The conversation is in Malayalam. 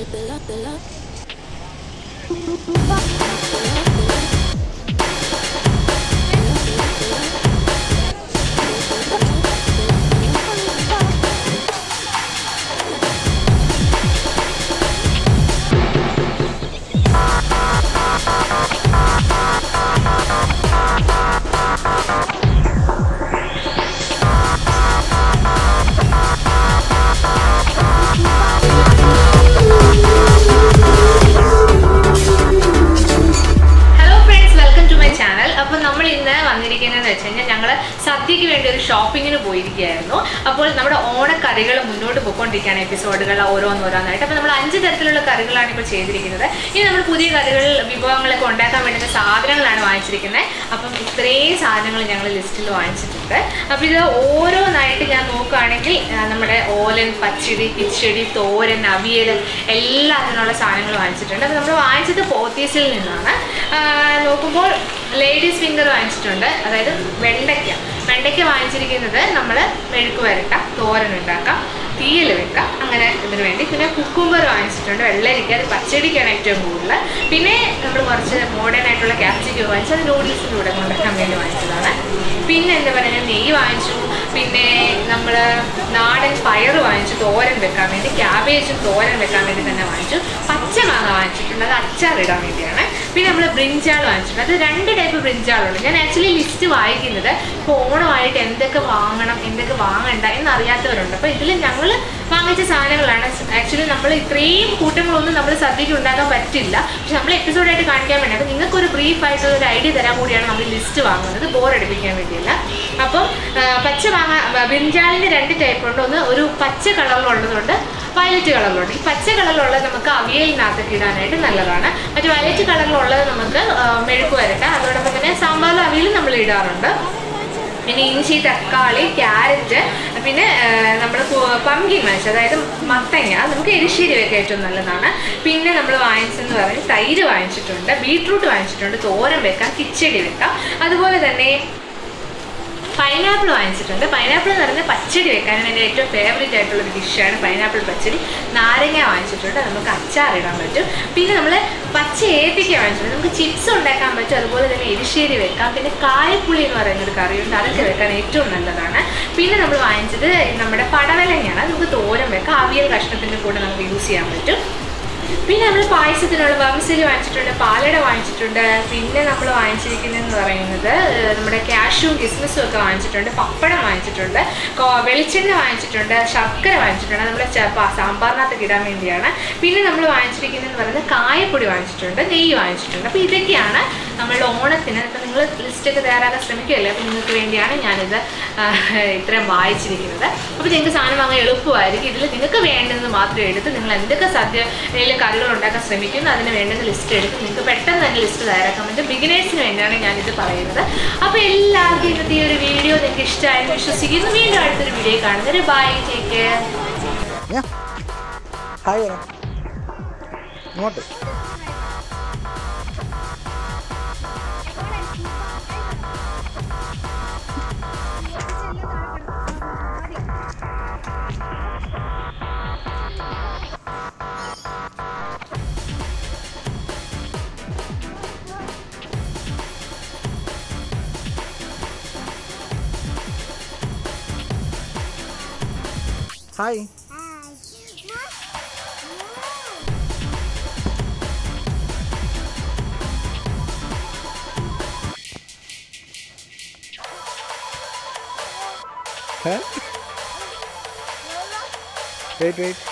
Hello friends welcome to my channel അപ്പോൾ നമ്മൾ ഇന്ന് വന്നിരിക്കുന്നതെന്ന് വെച്ച് കഴിഞ്ഞാൽ ഞങ്ങൾ സദ്യക്ക് വേണ്ടി ഒരു ഷോപ്പിങ്ങിന് പോയിരിക്കുകയായിരുന്നു അപ്പോൾ നമ്മുടെ ഓണക്കറികൾ മുന്നോട്ട് പോയിക്കൊണ്ടിരിക്കുകയാണ് എപ്പിസോഡുകൾ ഓരോന്നോരോന്നായിട്ട് അപ്പോൾ നമ്മൾ അഞ്ച് തരത്തിലുള്ള കറികളാണ് ഇപ്പോൾ ചെയ്തിരിക്കുന്നത് ഇനി നമ്മൾ പുതിയ കറികൾ വിഭവങ്ങളൊക്കെ ഉണ്ടാക്കാൻ വേണ്ടുന്ന സാധനങ്ങളാണ് വാങ്ങിച്ചിരിക്കുന്നത് അപ്പം ഇത്രയും സാധനങ്ങൾ ഞങ്ങൾ ലിസ്റ്റിൽ വാങ്ങിച്ചിട്ടുണ്ട് അപ്പോൾ ഇത് ഓരോന്നായിട്ട് ഞാൻ നോക്കുകയാണെങ്കിൽ ആ, നമ്മുടെ ഓലൻ പച്ചടി കിച്ചടി തോരൻ അവിയൽ എല്ലാ അതിനുള്ള സാധനങ്ങൾ വാങ്ങിച്ചിട്ടുണ്ട് അപ്പോൾ നമ്മൾ വാങ്ങിച്ചത് പോത്തീസിൽ നിന്നാണ് ആ, നോക്കുമ്പോൾ ലേഡീസ് ഫിംഗർ വാങ്ങിച്ചിട്ടുണ്ട് അതായത് വെണ്ടയ്ക്ക വെണ്ടയ്ക്ക വാങ്ങിച്ചിരിക്കുന്നത് നമ്മൾ മെഴുക്ക് വരട്ടാം തോരൻ ഉണ്ടാക്കാം തീയൽ വെക്കാം അങ്ങനെ ഇതിന് വേണ്ടി പിന്നെ കുക്കുംബർ വാങ്ങിച്ചിട്ടുണ്ട് വെള്ളരിക്ക അത് പച്ചടിക്കാണ് ഏറ്റവും കൂടുതൽ പിന്നെ നമ്മൾ കുറച്ച് മോഡേൺ ആയിട്ടുള്ള ക്യാപ്സിക്കം വാങ്ങിച്ചു അത് നൂഡിൽസിൻ്റെ കൂടെ കൊണ്ടുവരാൻ വേണ്ടി വാങ്ങിച്ചതാണ് പിന്നെ എന്താ പറയുക നെയ്യ് വാങ്ങിച്ചു പിന്നെ നമ്മൾ നാടൻ പയർ വാങ്ങിച്ചു തോരൻ വെക്കാൻ വേണ്ടി ക്യാബേജും തോരൻ വെക്കാൻ വേണ്ടി തന്നെ വാങ്ങിച്ചു പച്ചമാങ്ങ വാങ്ങിച്ചിട്ടുണ്ട് അത് അച്ചാറിടാൻ വേണ്ടിയാണ് പിന്നെ നമ്മൾ ബ്രിഞ്ചാൾ വാങ്ങിച്ചിട്ടുണ്ട് അത് രണ്ട് ടൈപ്പ് ബ്രിഞ്ചാളുണ്ട് ഞാൻ ആക്ച്വലി ലിസ്റ്റ് വായിക്കുന്നത് ഇപ്പോൾ ഓണമായിട്ട് എന്തൊക്കെ വാങ്ങണം എന്തൊക്കെ വാങ്ങണ്ട എന്നറിയാത്തവരുണ്ട് അപ്പോൾ ഇതിൽ ഞങ്ങൾ വാങ്ങിച്ച സാധനങ്ങളാണ് ആക്ച്വലി നമ്മൾ ഇത്രയും കൂട്ടങ്ങളൊന്നും നമ്മൾ സദ്യക്ക് ഉണ്ടാക്കാൻ പറ്റില്ല പക്ഷെ നമ്മൾ എപ്പിസോഡായിട്ട് കാണിക്കാൻ വേണ്ടി അപ്പോൾ നിങ്ങൾക്ക് ഒരു ബ്രീഫ് ആയിട്ടുള്ള ഒരു ഐഡിയ തരാൻ കൂടിയാണ് നമ്മൾ ലിസ്റ്റ് വാങ്ങുന്നത് ബോറടിപ്പിക്കാൻ വേണ്ടിയില്ല അപ്പം ആ, പച്ച മാങ്ങ ബിഞ്ചാലിൻ്റെ രണ്ട് ടൈപ്പ് ഉണ്ട് ഒന്ന് ഒരു പച്ച കളറിലുള്ളതുണ്ട് വയലറ്റ് കളറിലുണ്ട് ഈ പച്ച കളറിലുള്ളത് നമുക്ക് അവിയലിനകത്തൊക്കെ ഇടാനായിട്ട് നല്ലതാണ് മറ്റു വയലറ്റ് കളറിലുള്ളത് നമുക്ക് ആ, മെഴുക്ക് വരട്ട അതോടൊപ്പം തന്നെ സാമ്പാറിലും അവിയലും നമ്മൾ ഇടാറുണ്ട് പിന്നെ ഇഞ്ചി തക്കാളി ക്യാരറ്റ് പിന്നെ നമ്മൾ പമ്പിൻ വാങ്ങിച്ചു അതായത് മത്തങ്ങ അത് നമുക്ക് എരിശ്ശേരി വെക്കാൻ ഏറ്റവും നല്ലതാണ് പിന്നെ നമ്മൾ വാങ്ങിച്ചെന്ന് പറഞ്ഞാൽ തൈര് വാങ്ങിച്ചിട്ടുണ്ട് ബീട്രൂട്ട് വാങ്ങിച്ചിട്ടുണ്ട് തോരൻ വെക്കാം കിച്ചടി വെക്കാം അതുപോലെ തന്നെ പൈനാപ്പിൾ വാങ്ങിച്ചിട്ടുണ്ട് പൈനാപ്പിൾ എന്ന് പറയുന്നത് പച്ചടി വെക്കാനും എൻ്റെ ഏറ്റവും ഫേവറേറ്റ് ആയിട്ടുള്ള ഒരു ഡിഷാണ് പൈനാപ്പിൾ പച്ചടി നാരങ്ങ വാങ്ങിച്ചിട്ടുണ്ട് അത് നമുക്ക് അച്ചാറിടാൻ പറ്റും പിന്നെ നമ്മൾ പച്ച ഏപ്പിക്ക വാങ്ങിച്ചിട്ടുണ്ട് നമുക്ക് ചിപ്സ് ഉണ്ടാക്കാൻ പറ്റും അതുപോലെ തന്നെ എരിശ്ശേരി വെക്കാം പിന്നെ കായപ്പുളി എന്ന് പറയുന്ന ഒരു കറിയുണ്ട് അതൊക്കെ വെക്കാൻ ഏറ്റവും നല്ലതാണ് പിന്നെ നമ്മൾ വാങ്ങിച്ചത് നമ്മുടെ പടവലങ്ങയാണ് അത് നമുക്ക് തോരൻ വെക്കാം അവിയൽ കഷ്ണത്തിൻ്റെ കൂടെ നമുക്ക് യൂസ് ചെയ്യാൻ പറ്റും പിന്നെ നമ്മൾ പായസത്തിനുള്ള വംസലി വാങ്ങിച്ചിട്ടുണ്ട് പാലട വാങ്ങിച്ചിട്ടുണ്ട് പിന്നെ നമ്മൾ വാങ്ങിച്ചിരിക്കുന്നതെന്ന് പറയുന്നത് ഏഹ്, നമ്മുടെ കാഷ്യൂം കിസ്മിസും ഒക്കെ വാങ്ങിച്ചിട്ടുണ്ട് പപ്പടം വാങ്ങിച്ചിട്ടുണ്ട് കോ- വെളിച്ചെണ്ണ വാങ്ങിച്ചിട്ടുണ്ട് ശർക്കര വാങ്ങിച്ചിട്ടുണ്ട് നമ്മുടെ ച- പ- സാമ്പാറിനകത്തൊക്കെ ഇടാൻ വേണ്ടിയാണ് പിന്നെ നമ്മൾ വാങ്ങിച്ചിരിക്കുന്നതെന്ന് പറയുന്നത് കായപ്പൊടി വാങ്ങിച്ചിട്ടുണ്ട് നെയ്യ് വാങ്ങിച്ചിട്ടുണ്ട് അപ്പോൾ ഇതൊക്കെയാണ് നമ്മളുടെ ഓണത്തിന് ഇപ്പം നിങ്ങൾ ലിസ്റ്റൊക്കെ തയ്യാറാക്കാൻ ശ്രമിക്കുകയല്ലേ അപ്പോൾ നിങ്ങൾക്ക് വേണ്ടിയാണ് ഞാനിത് ആ, ഇത്രയും വായിച്ചിരിക്കുന്നത് അപ്പോൾ നിങ്ങൾക്ക് സാധനം വാങ്ങാൻ എളുപ്പമായിരിക്കും ഇതിൽ നിങ്ങൾക്ക് വേണ്ടത് മാത്രം എടുത്ത് നിങ്ങൾ എന്തൊക്കെ സദ്യ അല്ലെങ്കിൽ കറികൾ ഉണ്ടാക്കാൻ ശ്രമിക്കുന്നു അതിന് വേണ്ടുന്ന ലിസ്റ്റ് എടുത്ത് നിങ്ങൾക്ക് പെട്ടെന്ന് തന്നെ ലിസ്റ്റ് തയ്യാറാക്കാൻ പറ്റും ബിഗിനേഴ്സിന് വേണ്ടിയാണ് ഞാനിത് പറയുന്നത് അപ്പോൾ എല്ലാവർക്കും ഇന്നത്തെ ഈ ഒരു വീഡിയോ നിങ്ങൾക്ക് ഇഷ്ടമായെന്ന് വിശ്വസിക്കുന്നു വീണ്ടും അടുത്തൊരു വീഡിയോ കാണുന്നത് ബൈ ടേക്ക് കെയർ ഞാൻ ഹായ് പറ ഇങ്ങോട്ട് ഹായ് Huh? Wait, wait.